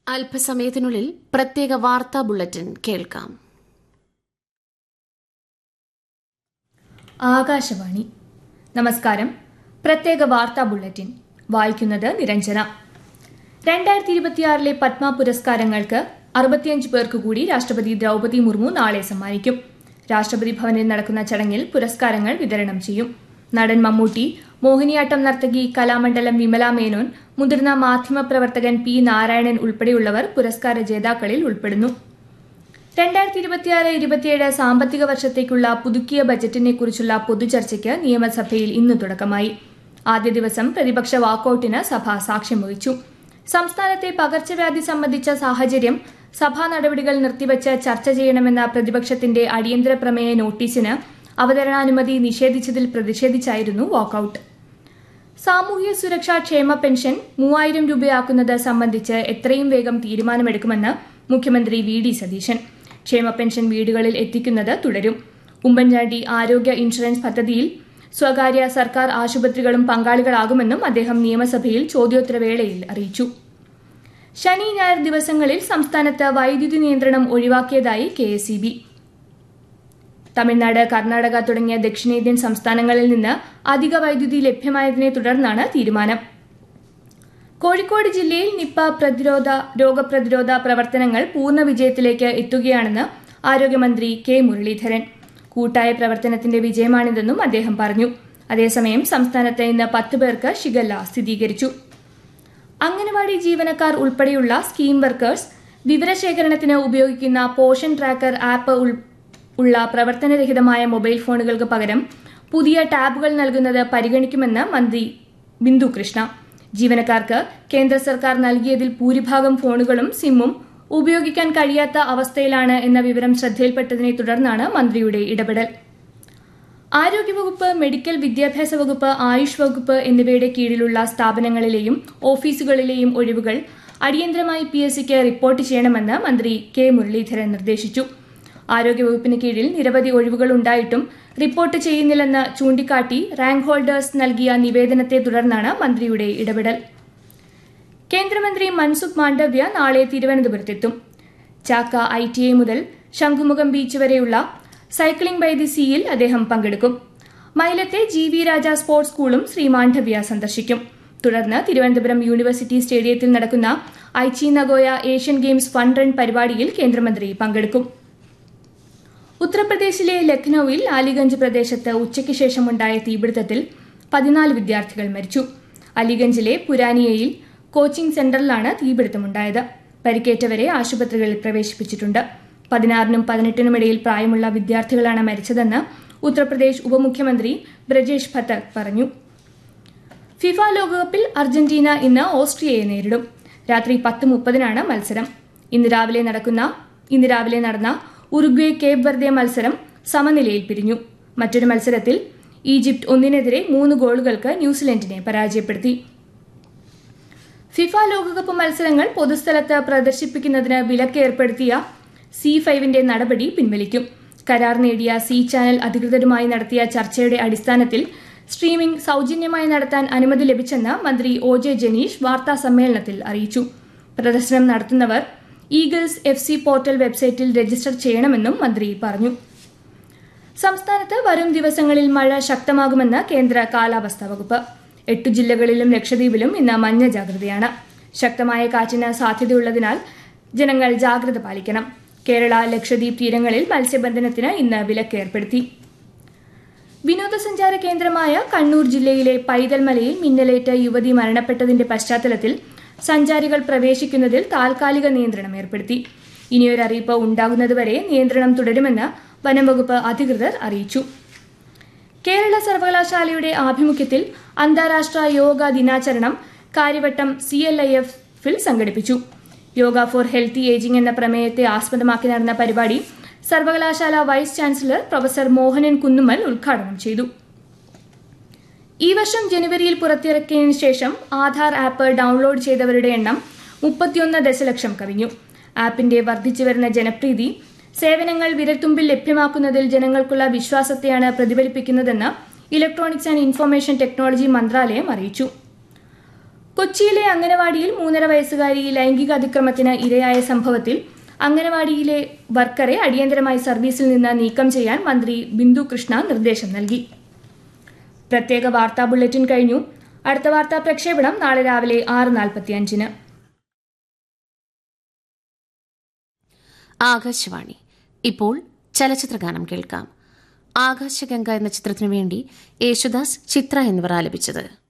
അല്പസമയത്തിനുള്ളിൽ പ്രത്യേക വാർത്താ ബുള്ളറ്റിൻ കേൾക്കാം ആകാശവാണി നമസ്കാരം പ്രത്യേക വാർത്താ ബുള്ളറ്റിൻ വായിക്കുന്നത് നിരഞ്ജന രണ്ടായിരത്തി ഇരുപത്തിയാറിലെ പത്മ പുരസ്കാരങ്ങൾക്ക് അറുപത്തിയഞ്ച് പേർക്ക് കൂടി രാഷ്ട്രപതി ദ്രൗപദി മുർമു നാളെ സമ്മാനിക്കും രാഷ്ട്രപതി ഭവനിൽ നടക്കുന്ന ചടങ്ങിൽ പുരസ്കാരങ്ങൾ വിതരണം ചെയ്യും നടൻ മമ്മൂട്ടി മോഹിനിയാട്ടം നർത്തകി കലാമണ്ഡലം വിമല മേനോൻ മുതിർന്ന മാധ്യമപ്രവർത്തകൻ പി നാരായണൻ ഉൾപ്പെടെയുള്ളവർ പുരസ്കാര ജേതാക്കളിൽ ഉൾപ്പെടുന്നു രണ്ടായിരത്തി ഇരുപത്തിയാറ് ഇരുപത്തിയേഴ് സാമ്പത്തിക വർഷത്തേക്കുള്ള പുതുക്കിയ ബജറ്റിനെ കുറിച്ചുള്ള പൊതുചർച്ചയ്ക്ക് നിയമസഭയിൽ ഇന്ന് തുടക്കമായി ആദ്യ ദിവസം പ്രതിപക്ഷ വാക്കൌട്ടിന് സഭ സാക്ഷ്യം വഹിച്ചു സംസ്ഥാനത്തെ പകർച്ചവ്യാധി സംബന്ധിച്ച സാഹചര്യം സഭാ നടപടികൾ നിർത്തിവച്ച് ചർച്ച ചെയ്യണമെന്ന പ്രതിപക്ഷത്തിന്റെ അടിയന്തര പ്രമേയ നോട്ടീസിന് അവതരണാനുമതി നിഷേധിച്ചതിൽ പ്രതിഷേധിച്ചായിരുന്നു വാക്കൌട്ട് സാമൂഹ്യ സുരക്ഷാ ക്ഷേമ പെൻഷൻ മൂവായിരം രൂപയാക്കുന്നത് സംബന്ധിച്ച് എത്രയും വേഗം തീരുമാനമെടുക്കുമെന്ന് മുഖ്യമന്ത്രി വി ഡി സതീശൻ ക്ഷേമ പെൻഷൻ വീടുകളിൽ എത്തിക്കുന്നത് തുടരും ഉമ്മൻചാണ്ടി ആരോഗ്യ ഇൻഷുറൻസ് പദ്ധതിയിൽ സ്വകാര്യ സർക്കാർ ആശുപത്രികളും പങ്കാളികളാകുമെന്നും അദ്ദേഹം നിയമസഭയിൽ ചോദ്യോത്തരവേളയിൽ അറിയിച്ചു ശനി ഞായർ ദിവസങ്ങളിൽ സംസ്ഥാനത്ത് വൈദ്യുതി നിയന്ത്രണം ഒഴിവാക്കിയതായി കെ എസ് തമിഴ്നാട് കർണാടക തുടങ്ങിയ ദക്ഷിണേന്ത്യൻ സംസ്ഥാനങ്ങളിൽ നിന്ന് അധിക വൈദ്യുതി ലഭ്യമായതിനെ തുടർന്നാണ് തീരുമാനം കോഴിക്കോട് ജില്ലയിൽ നിപ്പ പ്രതിരോധ രോഗപ്രതിരോധ പ്രവർത്തനങ്ങൾ പൂർണ്ണ വിജയത്തിലേക്ക് എത്തുകയാണെന്ന് ആരോഗ്യമന്ത്രി കെ മുരളീധരൻ കൂട്ടായ പ്രവർത്തനത്തിന്റെ വിജയമാണിതെന്നും അദ്ദേഹം പറഞ്ഞു അതേസമയം സംസ്ഥാനത്ത് ഇന്ന് പത്ത് പേർക്ക് ഷിഗല്ല സ്ഥിരീകരിച്ചു അംഗനവാടി ജീവനക്കാർ ഉൾപ്പെടെയുള്ള സ്കീം വർക്കേഴ്സ് വിവരശേഖരണത്തിന് ഉപയോഗിക്കുന്ന പോഷൻ ട്രാക്കർ ആപ്പ് ഉള്ള പ്രവർത്തനരഹിതമായ മൊബൈൽ ഫോണുകൾക്ക് പകരം പുതിയ ടാബുകൾ നൽകുന്നത് പരിഗണിക്കുമെന്ന് മന്ത്രി ബിന്ദു കൃഷ്ണ ജീവനക്കാർക്ക് കേന്ദ്ര സർക്കാർ നൽകിയതിൽ ഭൂരിഭാഗം ഫോണുകളും സിമ്മും ഉപയോഗിക്കാൻ കഴിയാത്ത അവസ്ഥയിലാണ് എന്ന വിവരം ശ്രദ്ധയിൽപ്പെട്ടതിനെ തുടർന്നാണ് മന്ത്രിയുടെ ഇടപെടൽ ആരോഗ്യവകുപ്പ് മെഡിക്കൽ വിദ്യാഭ്യാസ വകുപ്പ് ആയുഷ് വകുപ്പ് എന്നിവയുടെ കീഴിലുള്ള സ്ഥാപനങ്ങളിലെയും ഓഫീസുകളിലെയും ഒഴിവുകൾ അടിയന്തരമായി പി എസ് സിക്ക് റിപ്പോർട്ട് ചെയ്യണമെന്ന് മന്ത്രി കെ മുരളീധരൻ നിർദ്ദേശിച്ചു ആരോഗ്യവകുപ്പിന് കീഴിൽ നിരവധി ഒഴിവുകൾ ഉണ്ടായിട്ടും റിപ്പോർട്ട് ചെയ്യുന്നില്ലെന്ന് ചൂണ്ടിക്കാട്ടി റാങ്ക് ഹോൾഡേഴ്സ് നൽകിയ നിവേദനത്തെ തുടർന്നാണ് മന്ത്രിയുടെ ഇടപെടൽ കേന്ദ്രമന്ത്രി മൻസുഖ് മാണ്ഡവ്യ നാളെ തിരുവനന്തപുരത്തെത്തും ചാക്ക ഐ ടി ഐ മുതൽ ശംഖുമുഖം ബീച്ച് വരെയുള്ള സൈക്ലിംഗ് ബൈ ദി സീയിൽ അദ്ദേഹം പങ്കെടുക്കും മൈലത്തെ ജി വി രാജ സ്പോർട്സ് സ്കൂളും ശ്രീ മാണ്ഡവ്യ സന്ദർശിക്കും തുടർന്ന് തിരുവനന്തപുരം യൂണിവേഴ്സിറ്റി സ്റ്റേഡിയത്തിൽ നടക്കുന്ന Aichi Nagoya Asian Games fun run പരിപാടിയിൽ കേന്ദ്രമന്ത്രി പങ്കെടുക്കും ഉത്തർപ്രദേശിലെ ലക്നൌവിൽ അലിഗഞ്ച് പ്രദേശത്ത് ഉച്ചയ്ക്ക് ശേഷമുണ്ടായ തീപിടുത്തത്തിൽ പതിനാല് വിദ്യാർത്ഥികൾ മരിച്ചു അലിഗഞ്ചിലെ പുരാനിയയിൽ കോച്ചിംഗ് സെന്ററിലാണ് തീപിടുത്തമുണ്ടായത് പരിക്കേറ്റവരെ ആശുപത്രികളിൽ പ്രവേശിപ്പിച്ചിട്ടുണ്ട് പതിനാറിനും പതിനെട്ടിനുമിടയിൽ പ്രായമുള്ള വിദ്യാർത്ഥികളാണ് മരിച്ചതെന്ന് ഉത്തർപ്രദേശ് ഉപമുഖ്യമന്ത്രി ബ്രജേഷ് ഭത്തക് പറഞ്ഞു ഫിഫ ലോകകപ്പിൽ അർജന്റീന ഇന്ന് ഓസ്ട്രിയയെ നേരിടും രാത്രി പത്ത് മുപ്പതിനാണ് മത്സരം ഇന്ന് രാവിലെ നടക്കുന്ന ഇന്ന് രാവിലെ നടന്ന ഉറുഗ്വേ കേപ്പ് വെർദെ മത്സരം സമനിലയിൽ പിരിഞ്ഞു മറ്റൊരു മത്സരത്തിൽ ഈജിപ്ത് ഒന്നിനെതിരെ മൂന്ന് ഗോളുകൾക്ക് ന്യൂസിലൻഡിനെ പരാജയപ്പെടുത്തി ഫിഫ ലോകകപ്പ് മത്സരങ്ങൾ പൊതുസ്ഥലത്ത് പ്രദർശിപ്പിക്കുന്നതിന് വിലക്ക് ഏർപ്പെടുത്തിയ സി ഫൈവിന്റെ നടപടി പിൻവലിക്കും കരാർ നേടിയ സി ചാനൽ അധികൃതരുമായി നടത്തിയ ചർച്ചയുടെ അടിസ്ഥാനത്തിൽ സ്ട്രീമിംഗ് സൗജന്യമായി നടത്താൻ അനുമതി ലഭിച്ചെന്ന് മന്ത്രി ഒ ജെ ജനീഷ് വാർത്താ സമ്മേളനത്തിൽ അറിയിച്ചു പ്രദർശനം നടത്തുന്നവർ ഈഗിൾസ് എഫ് സി പോർട്ടൽ വെബ്സൈറ്റിൽ രജിസ്റ്റർ ചെയ്യണമെന്നും മന്ത്രി പറഞ്ഞു സംസ്ഥാനത്ത് വരും ദിവസങ്ങളിൽ മഴ ശക്തമാകുമെന്ന് കേന്ദ്ര കാലാവസ്ഥാ വകുപ്പ് എട്ടു ജില്ലകളിലും ലക്ഷദ്വീപിലും ഇന്ന് മഞ്ഞ ജാഗ്രതയാണ് ശക്തമായ കാറ്റിന് സാധ്യതയുള്ളതിനാൽ ജനങ്ങൾ ജാഗ്രത പാലിക്കണം കേരള ലക്ഷദ്വീപ് തീരങ്ങളിൽ മത്സ്യബന്ധനത്തിന് ഇന്ന് വിലക്ക് ഏർപ്പെടുത്തി വിനോദസഞ്ചാര കേന്ദ്രമായ കണ്ണൂർ ജില്ലയിലെ പൈതൽമലയിൽ മിന്നലേറ്റ് യുവതി മരണപ്പെട്ടതിന്റെ പശ്ചാത്തലത്തിൽ സഞ്ചാരികൾ പ്രവേശിക്കുന്നതിൽ താൽക്കാലിക നിയന്ത്രണം ഏർപ്പെടുത്തി ഇനിയൊരു അറിയിപ്പ് ഉണ്ടാകുന്നതുവരെ നിയന്ത്രണം തുടരുമെന്ന് വനംവകുപ്പ് അധികൃതർ അറിയിച്ചു കേരള സർവകലാശാലയുടെ ആഭിമുഖ്യത്തിൽ അന്താരാഷ്ട്ര യോഗ ദിനാചരണം കാര്യവട്ടം സി എൽ ഐ എഫിൽ സംഘടിപ്പിച്ചു യോഗ ഫോർ ഹെൽത്തി ഏജിംഗ് എന്ന പ്രമേയത്തെ ആസ്പദമാക്കി നടന്ന പരിപാടി സർവകലാശാല vice chancellor professor Mohanan Kunnummal ഉദ്ഘാടനം ചെയ്തു ഈ വർഷം ജനുവരിയിൽ പുറത്തിറക്കിയതിനു ശേഷം ആധാർ ആപ്പ് ഡൗൺലോഡ് ചെയ്തവരുടെ എണ്ണം മുപ്പത്തിയൊന്ന് ദശലക്ഷം കവിഞ്ഞു ആപ്പിന്റെ വർദ്ധിച്ചുവരുന്ന ജനപ്രീതി സേവനങ്ങൾ വിരൽത്തുമ്പിൽ ലഭ്യമാക്കുന്നതിൽ ജനങ്ങൾക്കുള്ള വിശ്വാസത്തെയാണ് പ്രതിഫലിപ്പിക്കുന്നതെന്ന് ഇലക്ട്രോണിക്സ് ആൻഡ് ഇൻഫർമേഷൻ ടെക്നോളജി മന്ത്രാലയം അറിയിച്ചു കൊച്ചിയിലെ അംഗനവാടിയിൽ മൂന്നര വയസ്സുകാരി ലൈംഗിക അതിക്രമത്തിന് ഇരയായ സംഭവത്തിൽ അംഗനവാടിയിലെ വർക്കറെ അടിയന്തരമായി സർവീസിൽ നിന്ന് നീക്കം ചെയ്യാൻ മന്ത്രി ബിന്ദു കൃഷ്ണ നിർദ്ദേശം നൽകി പ്രത്യേക വാർത്താ ബുള്ളറ്റിൻ കഴിഞ്ഞു അടുത്ത വാർത്താ പ്രക്ഷേപണം നാളെ രാവിലെ ആറ് നാൽപ്പത്തിയഞ്ചിന് ആകാശവാണി ഇപ്പോൾ ചലച്ചിത്രഗാനം കേൾക്കാം ആകാശഗംഗ എന്ന ചിത്രത്തിനു വേണ്ടി യേശുദാസ് ചിത്ര എന്നിവർ ആലപിച്ചത്